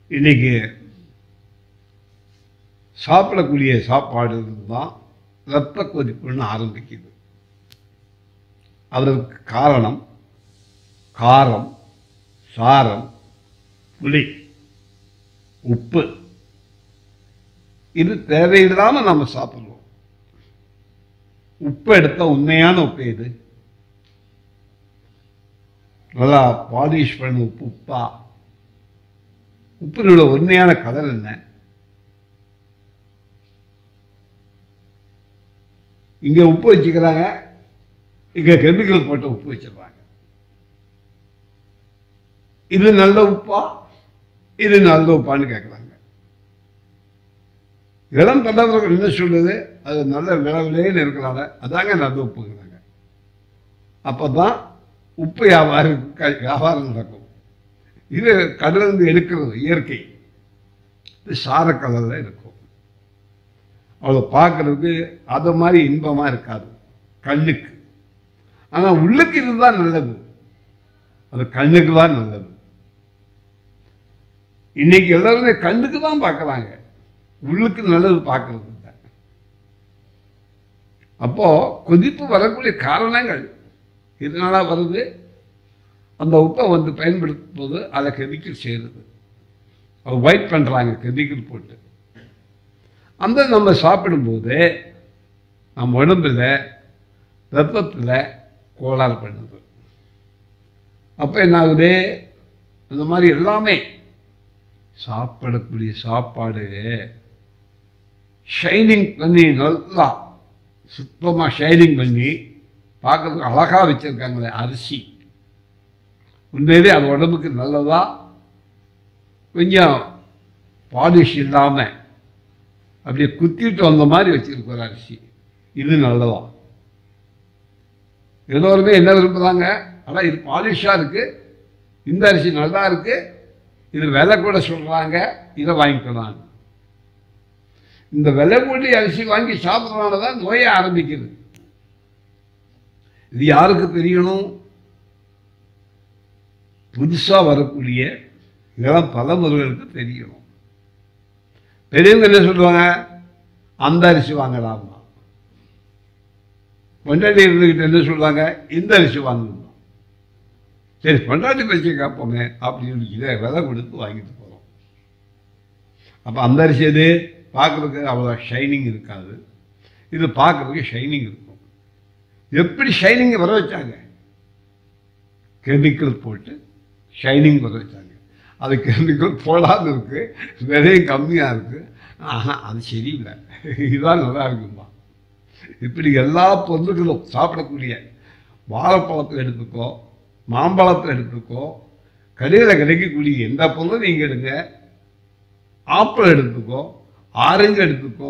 இன்னைக்கு சாப்பிடக்கூடிய சாப்பாடு தான் ரத்த கொதிப்புன்னு ஆரம்பிக்குது அதற்கு காரணம் காரம் சாரம் புளி உப்பு இது தேவையில்லாமல் நம்ம சாப்பிடுவோம் உப்பு எடுத்த உண்மையான உப்பு எது நல்லா பாலிஷ் பண்ண உப்பு உப்பா உப்பினோட உண்மையான கலர் என்ன இங்க உப்பு வச்சுக்கிறாங்க இங்க கெமிக்கல் போட்ட உப்பு வச்சிருப்பாங்க இது நல்ல உப்பா இது நல்ல உப்பான்னு கேட்குறாங்க இளம் தலைவர்கள் என்ன சொல்லுது அது நல்ல விளவிலேன்னு இருக்கிறாங்க அதாங்க நல்ல உப்புங்கிறாங்க அப்பதான் உப்பு வியாபாரம் க- வியாபாரம் நடக்கும் இது கடலிருந்து எடுக்கிறது இயற்கை இது சார கலரில் இருக்கும் அவ்வளோ பார்க்கறதுக்கு அது மாதிரி இன்பமாக இருக்காது கண்ணுக்கு ஆனால் உள்ளுக்கு இதுதான் நல்லது அது கண்ணுக்கு தான் நல்லது இன்னைக்கு எல்லாருமே கண்ணுக்கு தான் பார்க்குறாங்க உள்ளுக்கு நல்லது பார்க்கறது இல்லை அப்போ கொதிப்பு வரக்கூடிய காரணங்கள் இதனால வருது அந்த உப்பை வந்து பயன்படுத்தும் போது அதை கெமிக்கல் சேருது அது ஒயிட் பண்ணுறாங்க கெமிக்கல் போட்டு அந்த நம்ம சாப்பிடும்போது நம்ம உடம்புல ரத்தத்தில் கோளாறு பண்ணுது அப்போ என்ன ஆகுது இந்த மாதிரி எல்லாமே சாப்பிடக்கூடிய சாப்பாடு ஷைனிங் பண்ணி நல்லா சுத்தமாக ஷைனிங் பண்ணி பார்க்கறதுக்கு அழகாக வச்சுருக்காங்களே அரிசி உண்மையிலே அது உடம்புக்கு நல்லதா கொஞ்சம் பாலிஷ் இல்லாமல் அப்படியே குத்திட்டு வந்த மாதிரி வச்சிருக்கிற அரிசி இது நல்லதா எல்லோருமே என்ன விரும்புகிறாங்க ஆனால் இது பாலிஷாக இருக்குது இந்த அரிசி நல்லா இருக்கு இது விலை கூட சொல்கிறாங்க இதை வாங்கிக்கலாம் இந்த விலை கூடி அரிசி வாங்கி சாப்பிட்றதுனால தான் நோயே ஆரம்பிக்குது இது யாருக்கு தெரியணும் புதுசாக வரக்கூடிய இளம் தலைமுறைகளுக்கு தெரியணும் பெரியவங்க என்ன சொல்லுவாங்க அந்த அரிசி வாங்கலாமா பொண்டாட்டி இருந்துக்கிட்டு என்ன சொல்லுவாங்க இந்த அரிசி வாங்கணும் சரி பொண்டாட்டி பேச்சு கேட்போமே அப்படின்னு இதை விலை கொடுத்து வாங்கிட்டு போகிறோம் அப்போ அந்த அரிசி எது பார்க்குறதுக்கு அவ்வளோ ஷைனிங் இருக்காது இது பார்க்குறதுக்கு ஷைனிங் இருக்கும் எப்படி ஷைனிங் வர வச்சாங்க கெமிக்கல் போட்டு ஷைனிங் வர வச்சாங்க அது கெமிக்கல் போடாத இருக்கு விலையும் கம்மியாக இருக்கு ஆஹா அது சரியில்லை இதுதான் நல்லா இருக்குமா இப்படி எல்லா பொருட்களும் சாப்பிடக்கூடிய வாழைப்பழத்தை எடுத்துக்கோ மாம்பழத்தை எடுத்துக்கோ கடையில் கிடைக்கக்கூடிய எந்த பொருளும் நீங்கள் எடுங்க ஆப்பிள் எடுத்துக்கோ ஆரஞ்சு எடுத்துக்கோ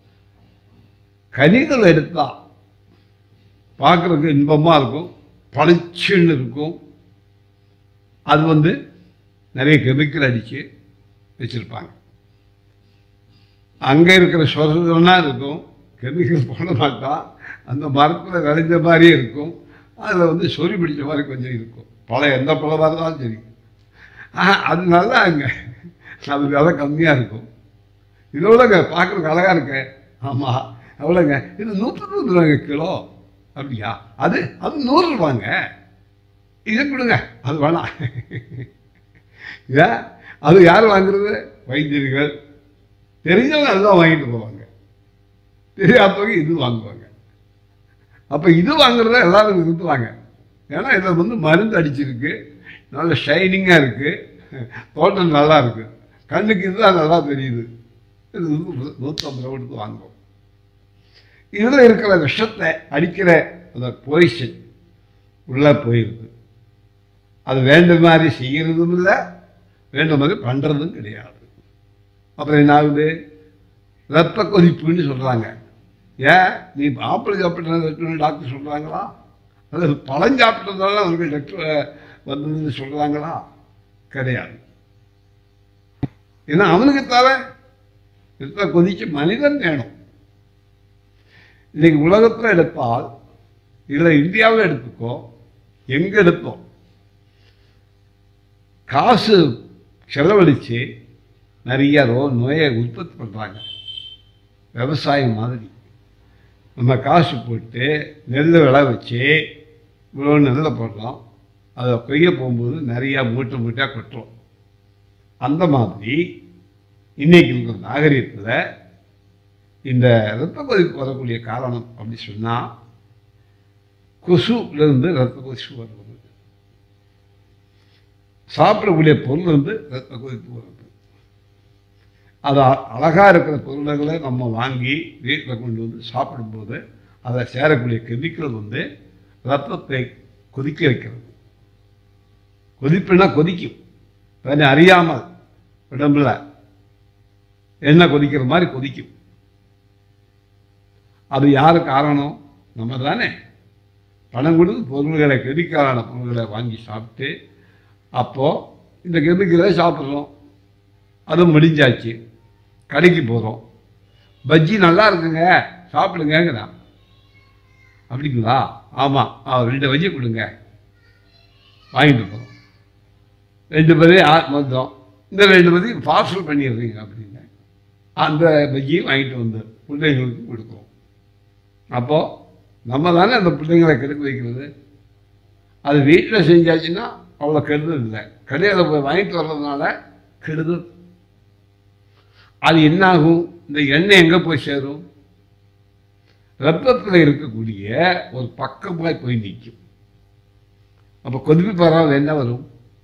கனிகள் எடுத்தா பார்க்குறதுக்கு இன்பமாக இருக்கும் பளிச்சுன்னு இருக்கும் அது வந்து நிறைய கெமிக்கல் அடித்து வச்சுருப்பாங்க அங்கே இருக்கிற சொரசனா இருக்கும் கெமிக்கல் போட மாட்டான் அந்த மரத்தில் விளைஞ்ச மாதிரியே இருக்கும் அதில் வந்து சொறி பிடிச்ச மாதிரி கொஞ்சம் இருக்கும் பழம் எந்த பழமாக இருந்தாலும் சரி ஆஹா, அது நல்லா அங்கே அது விலை கம்மியாக இருக்கும் இதோடங்க பார்க்குறதுக்கு அழகாக இருக்கு ஆமாம் எவ்வளோங்க இது நூற்றி நூறு ரூபாங்க கிலோ அப்படியா அது அது நூறு ரூபாங்க இதை கொடுங்க அது வேணாம் ஏன் அது யார் வாங்குறது வைத்தியர்கள் தெரிஞ்சவங்க அதுதான் வாங்கிட்டு போவாங்க தெரியாதவங்க இது வாங்குவாங்க அப்போ இது வாங்குறத எல்லாரும் நிறுத்துவாங்க ஏன்னா இதில் வந்து மருந்து அடிச்சிருக்கு நல்ல ஷைனிங்காக இருக்குது தோட்டம் நல்லா இருக்கு கண்ணுக்கு இதுதான் நல்லா தெரியுது இது நூ- நூற்றம்பது ரூபா கொடுத்து வாங்குவோம் இதில் இருக்கிற விஷத்தை அடிக்கிற அந்த பொய்ஷன் உள்ளே போயிடுது அது வேண்ட மாதிரி செய்கிறதும் இல்லை வேண்ட மாதிரி பண்ணுறதும் கிடையாது அப்புறம் என்ன ஆகுது ரத்த கொதிப்புன்னு சொல்கிறாங்க ஏன் நீ ஆப்பிள் சாப்பிட்டு டாக்டர் சொல்கிறாங்களா அல்லது பழம் சாப்பிட்டதால அவருக்கு டாக்டர் வந்ததுன்னு சொல்கிறாங்களா கிடையாது ஏன்னா அவனுக்கு தர ரத்த கொதிச்சு மனிதன் வேணும் இன்னைக்கு உலகத்தில் எடுத்தால் இல்லை இந்தியாவில் எடுத்துக்கோ எங்கே எடுத்தோம் காசு செலவழித்து நிறைய ரோ நோயை உற்பத்தி பண்ணுறாங்க விவசாயம் மாதிரி நம்ம காசு போட்டு நெல் விளை வச்சு இவ்வளோ நெல்லை போடுறோம் அதை கொய்ய போகும்போது நிறையா மூட்டை மூட்டையாக கொட்டுறோம் அந்த மாதிரி இன்னைக்கு இருக்கிற நாகரிகத்தில் இந்த இரத்த கொதிப்பு வரக்கூடிய காரணம் அப்படி சொன்னால் கொசுலேருந்து இரத்த கொதிப்பு வருவது சாப்பிடக்கூடிய பொருள் வந்து இரத்த கொதிப்பு வருது அது அழகாக இருக்கிற பொருள்களை நம்ம வாங்கி வீட்டில் கொண்டு வந்து சாப்பிடும்போது அதை சேரக்கூடிய கெமிக்கல் வந்து ரத்தத்தை கொதிக்க வைக்கிறது கொதிப்புனா கொதிக்கும் தன்னை அறியாமல் உடம்புல எண்ணெய் கொதிக்கிற மாதிரி கொதிக்கும் அது யாரு காரணம் நம்ம தானே பணம் கொடுத்து பொருள்களை கெமிக்கலான பொருள்களை வாங்கி சாப்பிட்டு அப்போது இந்த கெமிக்கலை சாப்பிட்றோம் அதுவும் முடிஞ்சாச்சு கடைக்கு போகிறோம் பஜ்ஜி நல்லா இருக்குங்க சாப்பிடுங்கிறான் அப்படிங்களா ஆமாம் ஆ ரெண்டு பஜ்ஜி கொடுங்க வாங்கிட்டு போகிறோம் ரெண்டு பேரையும் ஆ வந்தோம் இந்த ரெண்டு பேரையும் பார்சல் பண்ணிடுறீங்க அப்படின்னு அந்த பஜ்ஜியை வாங்கிட்டு வந்து பிள்ளைங்களுக்கு கொடுக்குறோம் அப்போது நம்ம தானே அந்த பிள்ளைங்களை கெடுக்க வைக்கிறது அது வீட்டில் செஞ்சாச்சுன்னா அவ்வளோ கெடுதல் இல்லை கடையில் போய் வாங்கிட்டு வர்றதுனால கெடுதல் அது என்னாகும் இந்த எண்ணெய் எங்கே போய் சேரும் ரத்தத்தில் இருக்கக்கூடிய ஒரு பக்கமாய் போய் நிற்கும் அப்போ கொதிப்பு பரவாயில்ல என்ன வரும்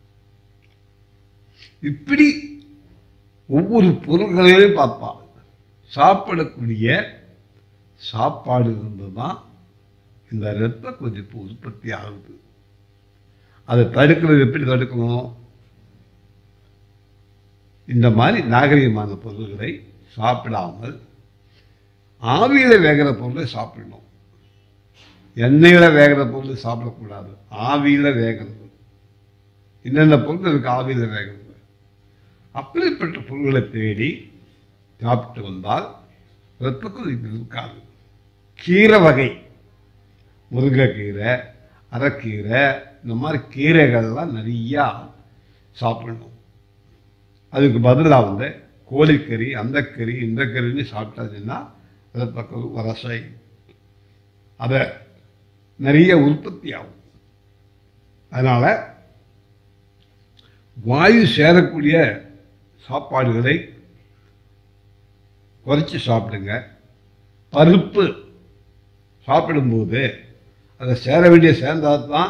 இப்படி ஒவ்வொரு பொருள்களையும் பார்ப்பான் சாப்பிடக்கூடிய சாப்பாடு இருந்து தான் இந்த இரத்த கொதிப்பு உற்பத்தி ஆகுது அதை தடுக்கிறது எப்படி தடுக்கணும் இந்த மாதிரி நாகரிகமான பொருள்களை சாப்பிடாமல் ஆவியில் வேகிற பொருளை சாப்பிடணும் எண்ணெயில் வேகிற பொருள் சாப்பிடக்கூடாது ஆவியில் வேகிறது என்னென்ன பொருள் இருக்கு ஆவியில் வேகிறது அப்படிப்பட்ட பொருள்களை தேடி சாப்பிட்டு வந்தால் இரத்த கொதிப்பு இருக்காது கீரை வகை முருங்கைக்கீரை அரைக்கீரை இந்த மாதிரி கீரைகள்லாம் நிறையா சாப்பிடணும் அதுக்கு பதிலாக வந்து கோழிக்கறி அந்த கறி இந்த கறின்னு சாப்பிட்டாச்சுன்னா இரத்த கொதிப்பு வரசை அதை நிறைய உற்பத்தி ஆகும் அதனால் வாயு சேரக்கூடிய சாப்பாடுகளை குறைச்சி சாப்பிடுங்க பருப்பு சாப்பிடும்போது அதை சேர வேண்டிய சேர்ந்தால் தான்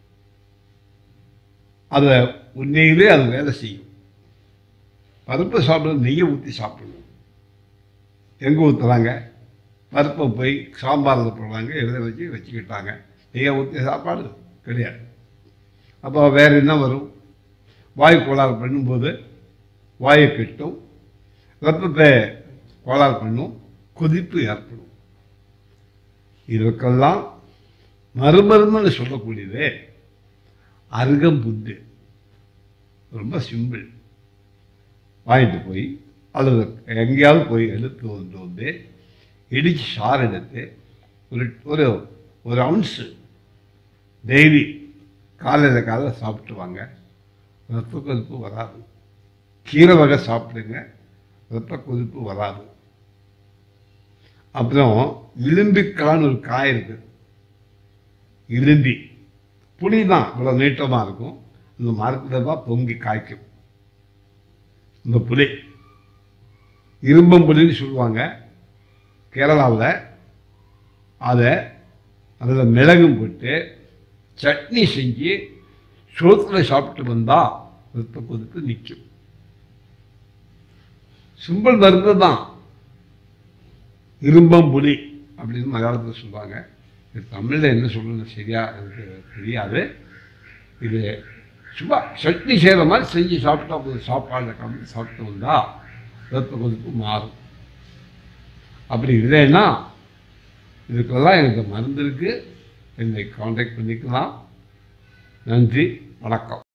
அதை உண்மையிலே அது வேலை செய்யும் பருப்பு சாப்பிடுறது நெய்யை ஊற்றி சாப்பிடணும் எங்கே ஊற்றுறாங்க பருப்பை போய் சாம்பாரில் போடுறாங்க எழுத வச்சு வச்சுக்கிட்டாங்க நெய்யை ஊற்றி சாப்பாடு கிடையாது அப்போ வேறு என்ன வரும் வாயு கோளாறு பண்ணும்போது வாயு கெட்டும் ரத்தத்தை கோளாறு பண்ணும் கொதிப்பு ஏற்படும் இதற்கெல்லாம் மறுமருந்துன்னு சொல்லக்கூடியது அருகம்புத்து ரொம்ப சிம்பிள் வாங்கிட்டு போய் அல்லது எங்கேயாவது போய் எடுத்து வந்து வந்து இடித்து சாறு எடுத்து ஒரு ஒரு ஒரு அவுன்ஸு டெய்லி காலையில் காலையில் சாப்பிட்டு வாங்க ரத்த கொதிப்பு வராது கீரை வகை சாப்பிடுங்க ரத்த கொதிப்பு வராது அப்புறம் இலும்பிக்கான்னு ஒரு காய் இருக்கு இலும்பி புளி தான் இவ்வளோ நீட்டமாக இருக்கும் இந்த மரத்தில் தான் பொங்கி காய்க்கும் இந்த புளி இரும்பம்புலின்னு சொல்லுவாங்க கேரளாவில் அதை அதில் மிளகும் போட்டு சட்னி செஞ்சு சோத்தில் சாப்பிட்டு வந்தால் ரத்த கொதிப்பு நிற்கும் சிம்பிள் மருந்து தான் இரும்பம்புலி அப்படின்னு மலையாளத்தில் சொல்லுவாங்க இது தமிழில் என்ன சொல்லணும் சரியா எனக்கு தெரியாது இது சும்மா சட்னி செய்கிற மாதிரி செஞ்சு சாப்பிட்டா போதும் சாப்பாடில் கலந்து சாப்பிட்டு வந்தால் ரத்த கொதிப்பு மாறும் அப்படி இல்லைன்னா இதுக்கெல்லாம் எனக்கு மருந்து இருக்குது என்னை காண்டாக்ட் பண்ணிக்கலாம் நன்றி வணக்கம்